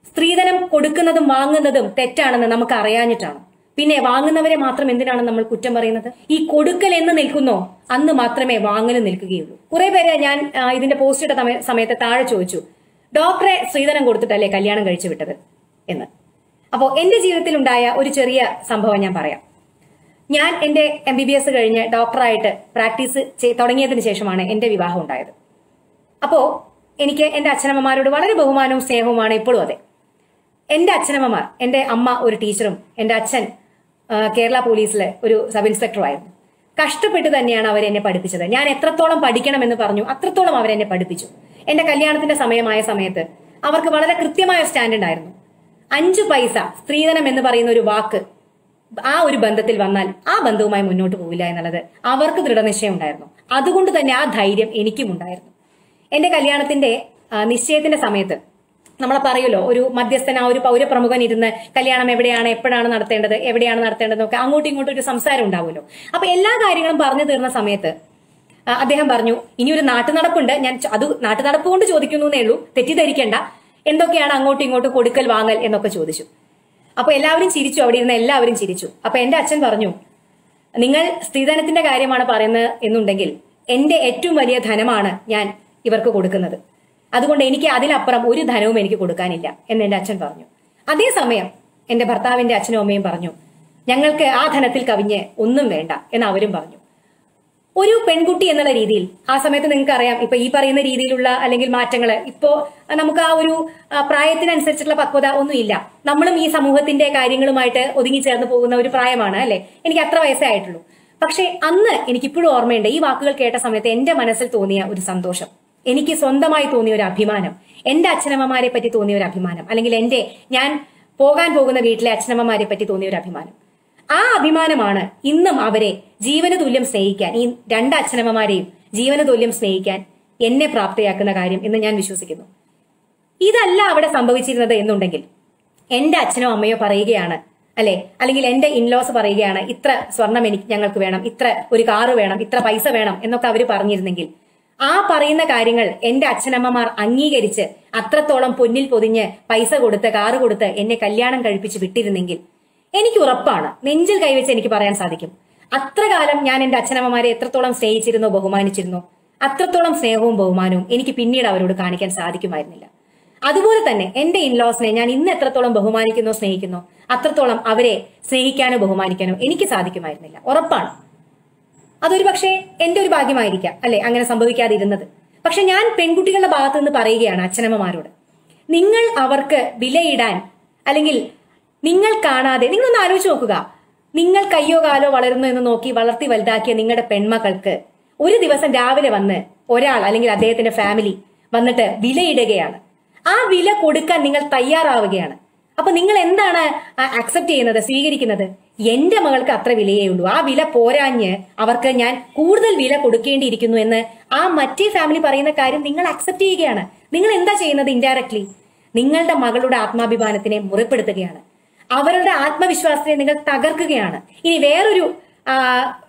സ്ത്രീധനം കൊടുക്കുന്നതും വാങ്ങുന്നതും തെറ്റാണെന്ന് നമുക്ക് അറിയാഞ്ഞിട്ടാണ് പിന്നെ വാങ്ങുന്നവരെ മാത്രം എന്തിനാണ് നമ്മൾ കുറ്റം പറയുന്നത് ഈ കൊടുക്കൽ എന്ന് നിൽക്കുന്നോ അന്ന് മാത്രമേ വാങ്ങലും നിൽക്കുകയുള്ളൂ കുറെ പേര് ഞാൻ ആ, ഇതിന്റെ പോസ്റ്റ് ഇട്ട സമയ- സമയത്ത് താഴെ ചോദിച്ചു ഡോക്ടറെ സ്ത്രീധനം കൊടുത്തിട്ടല്ലേ കല്യാണം കഴിച്ചു വിട്ടത് എന്ന് അപ്പോൾ എന്റെ ജീവിതത്തിൽ ഉണ്ടായ ഒരു ചെറിയ സംഭവം ഞാൻ പറയാം ഞാൻ എന്റെ എം ബി ബി എസ് കഴിഞ്ഞ് ഡോക്ടറായിട്ട് പ്രാക്ടീസ് ചെയ്- തുടങ്ങിയതിന് ശേഷമാണ് എന്റെ വിവാഹം ഉണ്ടായത് അപ്പോ എനിക്ക് എന്റെ അച്ഛനമ്മമാരോട് വളരെ ബഹുമാനവും സ്നേഹവുമാണ് ഇപ്പോഴും അതെ എന്റെ അച്ഛനമ്മമാർ എന്റെ അമ്മ ഒരു ടീച്ചറും എന്റെ അച്ഛൻ ആ, കേരള പോലീസിലെ ഒരു സബ് ഇൻസ്പെക്ടറുമായിരുന്നു കഷ്ടപ്പെട്ട് തന്നെയാണ് അവർ എന്നെ പഠിപ്പിച്ചത് ഞാൻ എത്രത്തോളം പഠിക്കണമെന്ന് പറഞ്ഞു അത്രത്തോളം അവരെന്നെ പഠിപ്പിച്ചു എന്റെ കല്യാണത്തിന്റെ സമയമായ സമയത്ത് അവർക്ക് വളരെ കൃത്യമായ സ്റ്റാൻഡ് ആയിരുന്നു അഞ്ചു പൈസ സ്ത്രീധനം എന്ന് പറയുന്ന ഒരു വാക്ക് ആ ഒരു ബന്ധത്തിൽ വന്നാൽ ആ ബന്ധവുമായി മുന്നോട്ട് പോവില്ല എന്നുള്ളത് അവർക്ക് ദൃഢനിശ്ചയം ഉണ്ടായിരുന്നു അതുകൊണ്ട് തന്നെ ആ ധൈര്യം എനിക്കും ഉണ്ടായിരുന്നു എന്റെ കല്യാണത്തിന്റെ ആ, നിശ്ചയത്തിന്റെ സമയത്ത് നമ്മളെ പറയുമല്ലോ ഒരു മധ്യസ്ഥന ഒരു പൗരപ്രമുഖൻ ഇരുന്ന് കല്യാണം എവിടെയാണ് എപ്പോഴാണ് നടത്തേണ്ടത് എവിടെയാണ് നടത്തേണ്ടതെന്നൊക്കെ അങ്ങോട്ടും ഇങ്ങോട്ടും ഒരു സംസാരം ഉണ്ടാവുമല്ലോ അപ്പൊ എല്ലാ കാര്യങ്ങളും പറഞ്ഞു തീർന്ന സമയത്ത് ആ, അദ്ദേഹം പറഞ്ഞു ഇനി ഒരു നാട്ടുനടപ്പുണ്ട് ഞാൻ ച- അത് നാട്ടുനടപ്പ് കൊണ്ട് ചോദിക്കുന്നു എന്നേ ഉള്ളൂ തെറ്റിദ്ധരിക്കേണ്ട എന്തൊക്കെയാണ് അങ്ങോട്ടും ഇങ്ങോട്ടും കൊടുക്കൽ വാങ്ങൽ എന്നൊക്കെ ചോദിച്ചു അപ്പൊ എല്ലാവരും ചിരിച്ചു അവിടെ ഇരുന്ന എല്ലാവരും ചിരിച്ചു അപ്പൊ എന്റെ അച്ഛൻ പറഞ്ഞു നിങ്ങൾ സ്ത്രീധനത്തിന്റെ കാര്യമാണ് പറയുന്നത് എന്നുണ്ടെങ്കിൽ എന്റെ ഏറ്റവും വലിയ ധനമാണ് ഞാൻ ഇവർക്ക് കൊടുക്കുന്നത് അതുകൊണ്ട് എനിക്ക് അതിലപ്പുറം ഒരു ധനവും എനിക്ക് കൊടുക്കാനില്ല എന്ന് എന്റെ അച്ഛൻ പറഞ്ഞു അതേസമയം എന്റെ ഭർത്താവിന്റെ അച്ഛനും അമ്മയും പറഞ്ഞു ഞങ്ങൾക്ക് ആ ധനത്തിൽ കവിഞ്ഞ് ഒന്നും വേണ്ട എന്ന് അവരും പറഞ്ഞു ഒരു പെൺകുട്ടി എന്നുള്ള രീതിയിൽ ആ സമയത്ത് നിങ്ങൾക്ക് അറിയാം ഇപ്പൊ ഈ പറയുന്ന രീതിയിലുള്ള അല്ലെങ്കിൽ മാറ്റങ്ങൾ ഇപ്പോ നമുക്ക് ആ ഒരു ആ, പ്രായത്തിനനുസരിച്ചുള്ള പക്വത ഒന്നുമില്ല നമ്മളും ഈ സമൂഹത്തിന്റെ കാര്യങ്ങളുമായിട്ട് ഒതുങ്ങി ചേർന്ന് പോകുന്ന ഒരു പ്രായമാണ് അല്ലെ എനിക്ക് അത്ര വയസ്സേ ആയിട്ടുള്ളൂ പക്ഷെ അന്ന് എനിക്കിപ്പോഴും ഓർമ്മയുണ്ട് ഈ വാക്കുകൾ കേട്ട സമയത്ത് എന്റെ മനസ്സിൽ തോന്നിയ ഒരു സന്തോഷം എനിക്ക് സ്വന്തമായി തോന്നിയ ഒരു അഭിമാനം എന്റെ അച്ഛനമ്മമാരെ പറ്റി തോന്നിയ ഒരു അഭിമാനം അല്ലെങ്കിൽ എന്റെ ഞാൻ പോകാൻ പോകുന്ന വീട്ടിലെ അച്ഛനമ്മമാരെ പറ്റി തോന്നിയ ഒരു അഭിമാനം ആ അഭിമാനമാണ് ഇന്നും അവരെ ജീവന തുല്യം സ്നേഹിക്കാൻ ഈ രണ്ട് അച്ഛനമ്മമാരെയും ജീവന തുല്യം സ്നേഹിക്കാൻ എന്നെ പ്രാപ്തയാക്കുന്ന കാര്യം എന്ന് ഞാൻ വിശ്വസിക്കുന്നു ഇതല്ല അവിടെ സംഭവിച്ചിരുന്നത് എന്നുണ്ടെങ്കിൽ എന്റെ അച്ഛനോ അമ്മയോ പറയുകയാണ് അല്ലെ അല്ലെങ്കിൽ എന്റെ ഇൻലോസ് പറയുകയാണ് ഇത്ര സ്വർണം എനിക്ക് ഞങ്ങൾക്ക് വേണം ഇത്ര ഒരു കാറ് വേണം ഇത്ര പൈസ വേണം എന്നൊക്കെ അവർ പറഞ്ഞിരുന്നെങ്കിൽ ആ പറയുന്ന കാര്യങ്ങൾ എന്റെ അച്ഛനമ്മമാർ അംഗീകരിച്ച് അത്രത്തോളം പൊന്നിൽ പൊതിഞ്ഞ് പൈസ കൊടുത്ത് കാറ് കൊടുത്ത് എന്നെ കല്യാണം കഴിപ്പിച്ച് വിട്ടിരുന്നെങ്കിൽ എനിക്ക് ഉറപ്പാണ് നെഞ്ചിൽ കൈവച്ച് എനിക്ക് പറയാൻ സാധിക്കും അത്ര കാലം ഞാൻ എന്റെ അച്ഛനമ്മമാരെ എത്രത്തോളം സ്നേഹിച്ചിരുന്നോ ബഹുമാനിച്ചിരുന്നോ അത്രത്തോളം സ്നേഹവും ബഹുമാനവും എനിക്ക് പിന്നീട് അവരോട് കാണിക്കാൻ സാധിക്കുമായിരുന്നില്ല അതുപോലെ തന്നെ എന്റെ ഇൻലോസിനെ ഞാൻ ഇന്ന് എത്രത്തോളം ബഹുമാനിക്കുന്നോ സ്നേഹിക്കുന്നോ അത്രത്തോളം അവരെ സ്നേഹിക്കാനോ ബഹുമാനിക്കാനോ എനിക്ക് സാധിക്കുമായിരുന്നില്ല ഉറപ്പാണ് അതൊരു പക്ഷേ എന്റെ ഒരു ഭാഗ്യമായിരിക്കാം അല്ലെ അങ്ങനെ സംഭവിക്കാതിരുന്നത് പക്ഷെ ഞാൻ പെൺകുട്ടികളുടെ ഭാഗത്ത് നിന്ന് പറയുകയാണ് അച്ഛനമ്മമാരോട് നിങ്ങൾ അവർക്ക് വിലയിടാൻ അല്ലെങ്കിൽ നിങ്ങൾ കാണാതെ നിങ്ങളൊന്ന് ആലോചിച്ച് നോക്കുക നിങ്ങൾ കയ്യോ കാലോ വളരുന്നു എന്ന് നോക്കി വളർത്തി വലുതാക്കിയ നിങ്ങളുടെ പെൺമക്കൾക്ക് ഒരു ദിവസം രാവിലെ വന്ന് ഒരാൾ അല്ലെങ്കിൽ അദ്ദേഹത്തിന്റെ ഫാമിലി വന്നിട്ട് വിലയിടുകയാണ് ആ വില കൊടുക്കാൻ നിങ്ങൾ തയ്യാറാവുകയാണ് അപ്പൊ നിങ്ങൾ എന്താണ് അക്സെപ്റ്റ് ചെയ്യുന്നത് സ്വീകരിക്കുന്നത് എന്റെ മകൾക്ക് അത്ര വിലയേ ഉള്ളൂ ആ വില പോരാഞ്ഞ് അവർക്ക് ഞാൻ കൂടുതൽ വില കൊടുക്കേണ്ടിയിരിക്കുന്നു എന്ന് ആ മറ്റേ ഫാമിലി പറയുന്ന കാര്യം നിങ്ങൾ അക്സെപ്റ്റ് ചെയ്യുകയാണ് നിങ്ങൾ എന്താ ചെയ്യുന്നത് ഇൻഡയറക്ട്ലി നിങ്ങളുടെ മകളുടെ ആത്മാഭിമാനത്തിനെ മുറിപ്പെടുത്തുകയാണ് അവരുടെ ആത്മവിശ്വാസത്തെ നിങ്ങൾ തകർക്കുകയാണ് ഇനി വേറൊരു ആ,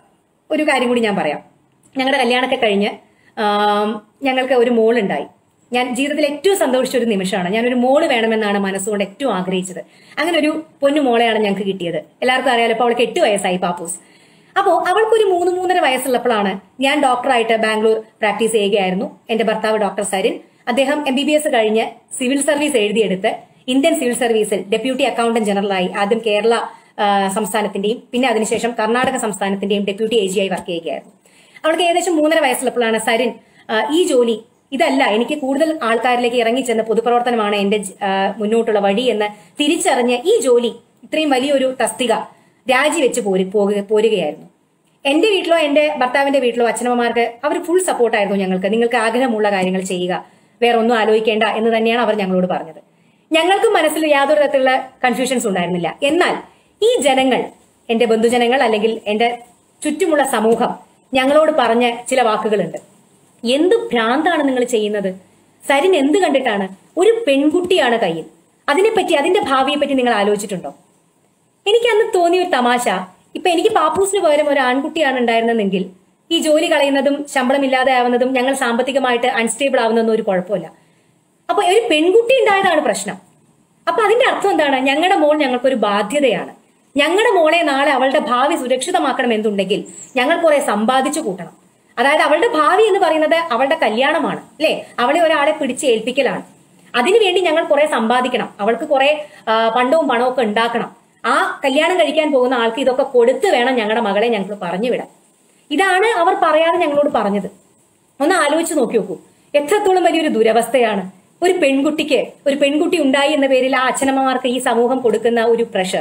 ഒരു കാര്യം കൂടി ഞാൻ പറയാം ഞങ്ങളുടെ കല്യാണമൊക്കെ കഴിഞ്ഞ് ആം, ഞങ്ങൾക്ക് ഒരു മോളുണ്ടായി ഞാൻ ജീവിതത്തിൽ ഏറ്റവും സന്തോഷിച്ച ഒരു നിമിഷമാണ് ഞാൻ ഒരു മോള് വേണമെന്നാണ് മനസ്സുകൊണ്ട് ഏറ്റവും ആഗ്രഹിച്ചത് അങ്ങനെ ഒരു പൊന്നു മോളെയാണ് ഞങ്ങൾക്ക് കിട്ടിയത് എല്ലാവർക്കും അറിയാലോ അപ്പോൾ അവൾക്ക് എട്ട് വയസ്സായി പാപ്പൂസ് അപ്പോൾ അവൾക്കൊരു മൂന്ന് മൂന്നര വയസ്സുള്ളപ്പോഴാണ് ഞാൻ ഡോക്ടറായിട്ട് ബാംഗ്ലൂർ പ്രാക്ടീസ് ചെയ്യുകയായിരുന്നു എന്റെ ഭർത്താവ് ഡോക്ടർ സരിൻ അദ്ദേഹം എം ബി ബി എസ് കഴിഞ്ഞ് സിവിൽ സർവീസ് എഴുതിയെടുത്ത് ഇന്ത്യൻ സിവിൽ സർവീസിൽ ഡെപ്യൂട്ടി അക്കൗണ്ടന്റ് ജനറലായി ആദ്യം കേരള ആ, സംസ്ഥാനത്തിന്റെയും പിന്നെ അതിനുശേഷം കർണാടക സംസ്ഥാനത്തിന്റെയും ഡെപ്യൂട്ടി എ ജി ആയി വർക്ക് ചെയ്യുകയായിരുന്നു അവൾക്ക് ഏകദേശം മൂന്നര വയസ്സുള്ളപ്പോഴാണ് സരിൻ ആ, ഈ ജോലി ഇതല്ല എനിക്ക് കൂടുതൽ ആൾക്കാരിലേക്ക് ഇറങ്ങിച്ചെന്ന് പൊതുപ്രവർത്തനമാണ് എന്റെ ജ- ആ, മുന്നോട്ടുള്ള വഴി എന്ന് തിരിച്ചറിഞ്ഞ് ഈ ജോലി ഇത്രയും വലിയൊരു തസ്തിക രാജിവെച്ച് പോരു പോകുക- പോരുകയായിരുന്നു എന്റെ വീട്ടിലോ എന്റെ ഭർത്താവിന്റെ വീട്ടിലോ അച്ഛനമ്മമാർക്ക് അവർ ഫുൾ സപ്പോർട്ടായിരുന്നു ഞങ്ങൾക്ക് നിങ്ങൾക്ക് ആഗ്രഹമുള്ള കാര്യങ്ങൾ ചെയ്യുക വേറെ ഒന്നും ആലോചിക്കേണ്ട എന്ന് തന്നെയാണ് അവർ ഞങ്ങളോട് പറഞ്ഞത് ഞങ്ങൾക്കും മനസ്സിൽ യാതൊരു തരത്തിലുള്ള കൺഫ്യൂഷൻസ് ഉണ്ടായിരുന്നില്ല എന്നാൽ ഈ ജനങ്ങൾ എന്റെ ബന്ധുജനങ്ങൾ അല്ലെങ്കിൽ എന്റെ ചുറ്റുമുള്ള സമൂഹം ഞങ്ങളോട് പറഞ്ഞ ചില വാക്കുകളുണ്ട് എന്ത് ഭ്രാന്താണ് നിങ്ങൾ ചെയ്യുന്നത് സരിൻ എന്ത് കണ്ടിട്ടാണ് ഒരു പെൺകുട്ടിയാണ് കയ്യിൽ അതിനെപ്പറ്റി അതിന്റെ ഭാവിയെ പറ്റി നിങ്ങൾ ആലോചിച്ചിട്ടുണ്ടോ എനിക്ക് അന്ന് തോന്നിയ ഒരു തമാശ ഇപ്പൊ എനിക്ക് പാപ്പൂസിന് പകരം ഒരു ആൺകുട്ടിയാണ് ഉണ്ടായിരുന്നെങ്കിൽ ഈ ജോലി കളയുന്നതും ശമ്പളമില്ലാതെ ആവുന്നതും ഞങ്ങൾ സാമ്പത്തികമായിട്ട് അൺസ്റ്റേബിൾ ആവുന്നതൊന്നും ഒരു കുഴപ്പമില്ല അപ്പൊ ഒരു പെൺകുട്ടി ഉണ്ടായതാണ് പ്രശ്നം അപ്പൊ അതിന്റെ അർത്ഥം എന്താണ് ഞങ്ങളുടെ മോൾ ഞങ്ങൾക്കൊരു ബാധ്യതയാണ് ഞങ്ങളുടെ മോളെ നാളെ അവളുടെ ഭാവി സുരക്ഷിതമാക്കണം എന്നുണ്ടെങ്കിൽ ഞങ്ങൾ കുറെ സമ്പാദിച്ചു കൂട്ടണം അതായത് അവളുടെ ഭാവി എന്ന് പറയുന്നത് അവളുടെ കല്യാണമാണ് അല്ലെ അവളെ ഒരാളെ പിടിച്ച് ഏൽപ്പിക്കലാണ് അതിനുവേണ്ടി ഞങ്ങൾ കുറെ സമ്പാദിക്കണം അവൾക്ക് കുറെ ആ, പണ്ടവും പണവും ഒക്കെ ഉണ്ടാക്കണം ആ കല്യാണം കഴിക്കാൻ പോകുന്ന ആൾക്ക് ഇതൊക്കെ കൊടുത്ത് വേണം ഞങ്ങളുടെ മകളെ ഞങ്ങൾ പറഞ്ഞു വിടാൻ ഇതാണ് അവർ പറയാതെ ഞങ്ങളോട് പറഞ്ഞത് ഒന്ന് ആലോചിച്ച് നോക്കി നോക്കൂ എത്രത്തോളം വലിയൊരു ദുരവസ്ഥയാണ് ഒരു പെൺകുട്ടിക്ക് ഒരു പെൺകുട്ടി ഉണ്ടായി എന്ന പേരിൽ ആ അച്ഛനമ്മമാർക്ക് ഈ സമൂഹം കൊടുക്കുന്ന ഒരു പ്രഷർ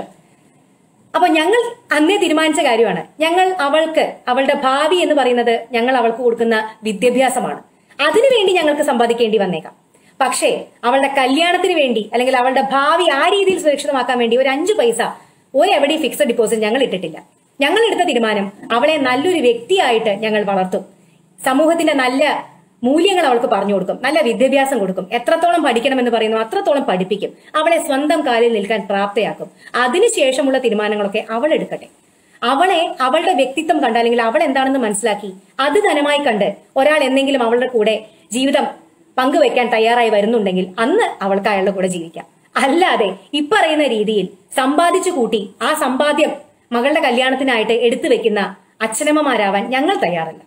അപ്പൊ ഞങ്ങൾ അന്നേ തീരുമാനിച്ച കാര്യമാണ് ഞങ്ങൾ അവൾക്ക് അവളുടെ ഭാവി എന്ന് പറയുന്നത് ഞങ്ങൾ അവൾക്ക് കൊടുക്കുന്ന വിദ്യാഭ്യാസമാണ് അതിനുവേണ്ടി ഞങ്ങൾക്ക് സമ്പാദിക്കേണ്ടി വന്നേക്കാം പക്ഷേ അവളുടെ കല്യാണത്തിന് വേണ്ടി അല്ലെങ്കിൽ അവളുടെ ഭാവി ആ രീതിയിൽ സുരക്ഷിതമാക്കാൻ വേണ്ടി ഒരു അഞ്ചു പൈസ ഒരെവിടെയും ഫിക്സഡ് ഡിപ്പോസിറ്റ് ഞങ്ങൾ ഇട്ടിട്ടില്ല ഞങ്ങൾ എടുത്ത തീരുമാനം അവളെ നല്ലൊരു വ്യക്തിയായിട്ട് ഞങ്ങൾ വളർത്തും സമൂഹത്തിന്റെ നല്ല മൂല്യങ്ങൾ അവൾക്ക് പറഞ്ഞു കൊടുക്കും നല്ല വിദ്യാഭ്യാസം കൊടുക്കും എത്രത്തോളം പഠിക്കണമെന്ന് പറയുന്നു അത്രത്തോളം പഠിപ്പിക്കും അവളെ സ്വന്തം കാലിൽ നിൽക്കാൻ പ്രാപ്തയാക്കും അതിനുശേഷമുള്ള തീരുമാനങ്ങളൊക്കെ അവൾ എടുക്കട്ടെ അവളെ അവളുടെ വ്യക്തിത്വം കണ്ട് അല്ലെങ്കിൽ അവൾ എന്താണെന്ന് മനസ്സിലാക്കി അത് ധനമായി കണ്ട് ഒരാൾ എന്തെങ്കിലും അവളുടെ കൂടെ ജീവിതം പങ്കുവെക്കാൻ തയ്യാറായി വരുന്നുണ്ടെങ്കിൽ അന്ന് അവൾക്ക് അയാളുടെ കൂടെ ജീവിക്കാം അല്ലാതെ ഇപ്പറയുന്ന രീതിയിൽ സമ്പാദിച്ചു കൂട്ടി ആ സമ്പാദ്യം മകളുടെ കല്യാണത്തിനായിട്ട് എടുത്തു വെക്കുന്ന അച്ഛനമ്മമാരാവാൻ ഞങ്ങൾ തയ്യാറല്ല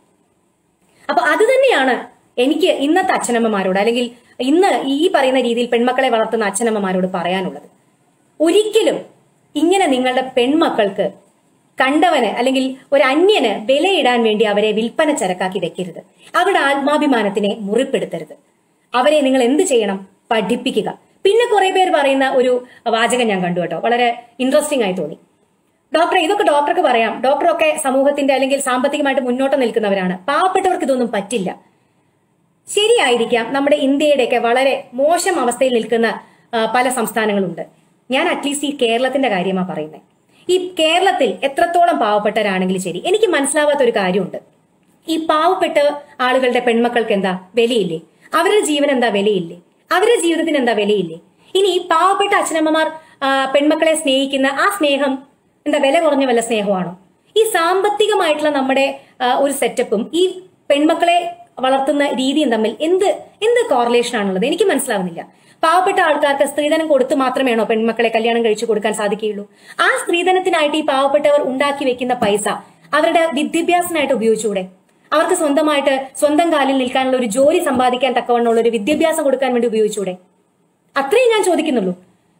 അപ്പൊ അത് തന്നെയാണ് എനിക്ക് ഇന്നത്തെ അച്ഛനമ്മമാരോട് അല്ലെങ്കിൽ ഇന്ന് ഈ പറയുന്ന രീതിയിൽ പെൺമക്കളെ വളർത്തുന്ന അച്ഛനമ്മമാരോട് പറയാനുള്ളത് ഒരിക്കലും ഇങ്ങനെ നിങ്ങളുടെ പെൺമക്കൾക്ക് കണ്ടവന് അല്ലെങ്കിൽ ഒരു അന്യന് വിലയിടാൻ വേണ്ടി അവരെ വിൽപ്പന ചരക്കാക്കി വെക്കരുത് അവരുടെ ആത്മാഭിമാനത്തിനെ മുറിപ്പെടുത്തരുത് അവരെ നിങ്ങൾ എന്ത് ചെയ്യണം പഠിപ്പിക്കുക പിന്നെ കുറെ പേർ പറയുന്ന ഒരു വാചകം ഞാൻ കണ്ടു കേട്ടോ വളരെ ഇൻട്രസ്റ്റിംഗ് ആയി തോന്നി ഡോക്ടർ ഇതൊക്കെ ഡോക്ടർക്ക് പറയാം ഡോക്ടറൊക്കെ സമൂഹത്തിന്റെ അല്ലെങ്കിൽ സാമ്പത്തികമായിട്ട് മുന്നോട്ട് നിൽക്കുന്നവരാണ് പാവപ്പെട്ടവർക്ക് ഇതൊന്നും പറ്റില്ല ശരിയായിരിക്കാം നമ്മുടെ ഇന്ത്യയുടെയൊക്കെ വളരെ മോശം അവസ്ഥയിൽ നിൽക്കുന്ന ആ, പല സംസ്ഥാനങ്ങളുണ്ട് ഞാൻ അറ്റ്ലീസ്റ്റ് ഈ കേരളത്തിന്റെ കാര്യമാ പറയുന്നത് ഈ കേരളത്തിൽ എത്രത്തോളം പാവപ്പെട്ടവരാണെങ്കിലും ശരി എനിക്ക് മനസ്സിലാവാത്ത ഒരു കാര്യമുണ്ട് ഈ പാവപ്പെട്ട ആളുകളുടെ പെൺമക്കൾക്ക് എന്താ വിലയില്ലേ അവരുടെ ജീവൻ എന്താ വിലയില്ലേ അവരുടെ ജീവിതത്തിന് എന്താ വിലയില്ലേ ഇനി ഈ പാവപ്പെട്ട അച്ഛനമ്മമാർ ആ, പെൺമക്കളെ സ്നേഹിക്കുന്ന ആ സ്നേഹം എന്താ വില കുറഞ്ഞ വല്ല സ്നേഹമാണോ ഈ സാമ്പത്തികമായിട്ടുള്ള നമ്മുടെ ആ, ഒരു സെറ്റപ്പും ഈ പെൺമക്കളെ വളർത്തുന്ന രീതിയും തമ്മിൽ എന്ത് എന്ത് കോറിലേഷൻ ആണുള്ളത് എനിക്ക് മനസ്സിലാവുന്നില്ല പാവപ്പെട്ട ആൾക്കാർക്ക് സ്ത്രീധനം കൊടുത്ത് മാത്രമേണോ പെൺമക്കളെ കല്യാണം കഴിച്ചു കൊടുക്കാൻ സാധിക്കുകയുള്ളൂ ആ സ്ത്രീധനത്തിനായിട്ട് ഈ പാവപ്പെട്ടവർ ഉണ്ടാക്കി വെക്കുന്ന പൈസ അവരുടെ വിദ്യാഭ്യാസത്തിനായിട്ട് ഉപയോഗിച്ചുകൂടെ അവർക്ക് സ്വന്തമായിട്ട് സ്വന്തം കാലിൽ നിൽക്കാനുള്ള ഒരു ജോലി സമ്പാദിക്കാൻ തക്കവണ്ണമുള്ള ഒരു വിദ്യാഭ്യാസം കൊടുക്കാൻ വേണ്ടി ഉപയോഗിച്ചുകൂടെ അത്രയും ഞാൻ ചോദിക്കുന്നുള്ളൂ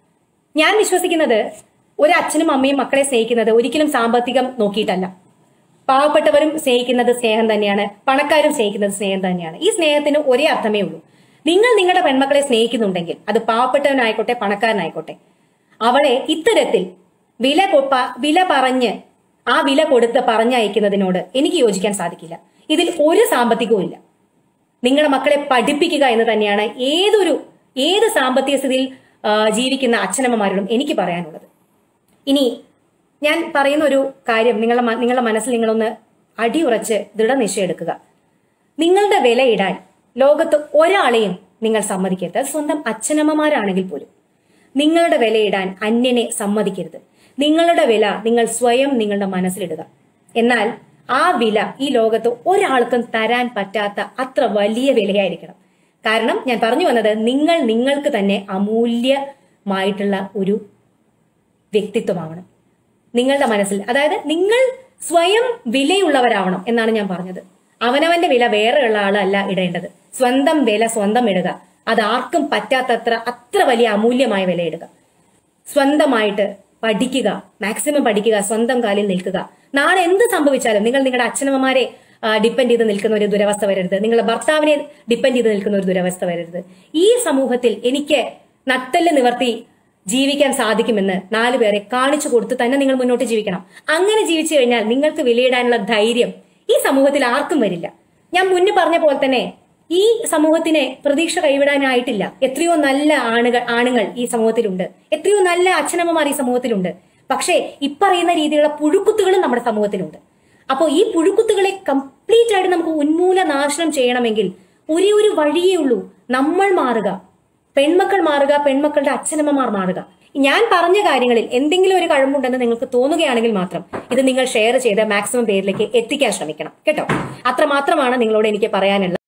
ഞാൻ വിശ്വസിക്കുന്നത് ഒരു അച്ഛനും അമ്മയും മക്കളെ സ്നേഹിക്കുന്നത് ഒരിക്കലും സാമ്പത്തികം നോക്കിയിട്ടല്ല പാവപ്പെട്ടവരും സ്നേഹിക്കുന്നത് സ്നേഹം തന്നെയാണ് പണക്കാരും സ്നേഹിക്കുന്നത് സ്നേഹം തന്നെയാണ് ഈ സ്നേഹത്തിന് ഒരേ അർത്ഥമേ ഉള്ളൂ നിങ്ങൾ നിങ്ങളുടെ പെൺമക്കളെ സ്നേഹിക്കുന്നുണ്ടെങ്കിൽ അത് പാവപ്പെട്ടവനായിക്കോട്ടെ പണക്കാരനായിക്കോട്ടെ അവളെ ഇത്തരത്തിൽ വില കൊപ്പ വില പറഞ്ഞ് ആ വില കൊടുത്ത് പറഞ്ഞയക്കുന്നതിനോട് എനിക്ക് യോജിക്കാൻ സാധിക്കില്ല ഇതിൽ ഒരു സാമ്പത്തികവും ഇല്ല നിങ്ങളുടെ മക്കളെ പഠിപ്പിക്കുക എന്ന് തന്നെയാണ് ഏതൊരു ഏത് സാമ്പത്തിക സ്ഥിതിയിൽ ആ, ജീവിക്കുന്ന അച്ഛനമ്മമാരോടും എനിക്ക് പറയാനുള്ളത് ഇനി ഞാൻ പറയുന്ന ഒരു കാര്യം നിങ്ങളുടെ മ- നിങ്ങളുടെ മനസ്സിൽ നിങ്ങളൊന്ന് അടിയുറച്ച് ദൃഢനിശ്ചയം എടുക്കുക നിങ്ങളുടെ വിലയിടാൻ ലോകത്ത് ഒരാളെയും നിങ്ങൾ സമ്മതിക്കരുത് അത് സ്വന്തം അച്ഛനമ്മമാരാണെങ്കിൽ പോലും നിങ്ങളുടെ വിലയിടാൻ അന്യനെ സമ്മതിക്കരുത് നിങ്ങളുടെ വില നിങ്ങൾ സ്വയം നിങ്ങളുടെ മനസ്സിലിടുക എന്നാൽ ആ വില ഈ ലോകത്ത് ഒരാൾക്കും തരാൻ പറ്റാത്ത അത്ര വലിയ വിലയായിരിക്കണം കാരണം ഞാൻ പറഞ്ഞു വന്നത് നിങ്ങൾ നിങ്ങൾക്ക് തന്നെ അമൂല്യമായിട്ടുള്ള ഒരു വ്യക്തിത്വമാവണം നിങ്ങളുടെ മനസ്സിൽ അതായത് നിങ്ങൾ സ്വയം വിലയുള്ളവരാവണം എന്നാണ് ഞാൻ പറഞ്ഞത് അവനവന്റെ വില വേറെയുള്ള ആളല്ല ഇടേണ്ടത് സ്വന്തം വില സ്വന്തം ഇടുക അത് ആർക്കും പറ്റാത്തത്ര അത്ര വലിയ അമൂല്യമായ വില ഇടുക സ്വന്തമായിട്ട് പഠിക്കുക മാക്സിമം പഠിക്കുക സ്വന്തം കാലിൽ നിൽക്കുക നാളെ എന്ത് സംഭവിച്ചാലും നിങ്ങൾ നിങ്ങളുടെ അച്ഛനമ്മമാരെ ഡിപ്പെൻഡ് ചെയ്ത് നിൽക്കുന്ന ഒരു ദുരവസ്ഥ വരരുത് നിങ്ങളുടെ ഭർത്താവിനെ ഡിപ്പെൻഡ് ചെയ്ത് നിൽക്കുന്ന ഒരു ദുരവസ്ഥ വരരുത് ഈ സമൂഹത്തിൽ എനിക്ക് നട്ടല് നിവർത്തി ജീവിക്കാൻ സാധിക്കുമെന്ന് നാലു പേരെ കാണിച്ചു കൊടുത്ത് തന്നെ നിങ്ങൾ മുന്നോട്ട് ജീവിക്കണം അങ്ങനെ ജീവിച്ചു കഴിഞ്ഞാൽ നിങ്ങൾക്ക് വിലയിടാനുള്ള ധൈര്യം ഈ സമൂഹത്തിൽ ആർക്കും വരില്ല ഞാൻ മുന്നേ പറഞ്ഞ പോലെ തന്നെ ഈ സമൂഹത്തിനെ പ്രതീക്ഷ കൈവിടാനായിട്ടില്ല എത്രയോ നല്ല ആണുകൾ ആണുങ്ങൾ ഈ സമൂഹത്തിലുണ്ട് എത്രയോ നല്ല അച്ഛനമ്മമാർ ഈ സമൂഹത്തിലുണ്ട് പക്ഷേ ഇപ്പറയുന്ന രീതിയിലുള്ള പുഴുക്കുത്തുകളും നമ്മുടെ സമൂഹത്തിലുണ്ട് അപ്പോൾ ഈ പുഴുക്കുത്തുകളെ കംപ്ലീറ്റ് ആയിട്ട് നമുക്ക് ഉന്മൂല നാശനം ചെയ്യണമെങ്കിൽ ഒരേ ഒരു വഴിയേ ഉള്ളൂ നമ്മൾ മാറുക പെൺമക്കൾ മാറുക പെൺമക്കളുടെ അച്ഛനമ്മമാർ മാറുക ഞാൻ പറഞ്ഞ കാര്യങ്ങളിൽ എന്തെങ്കിലും ഒരു കഴിവുണ്ടെന്ന് നിങ്ങൾക്ക് തോന്നുകയാണെങ്കിൽ മാത്രം ഇത് നിങ്ങൾ ഷെയർ ചെയ്ത് മാക്സിമം പേരിലേക്ക് എത്തിക്കാൻ ശ്രമിക്കണം കേട്ടോ അത്ര മാത്രമാണ് നിങ്ങളോട് എനിക്ക് പറയാനുള്ളത്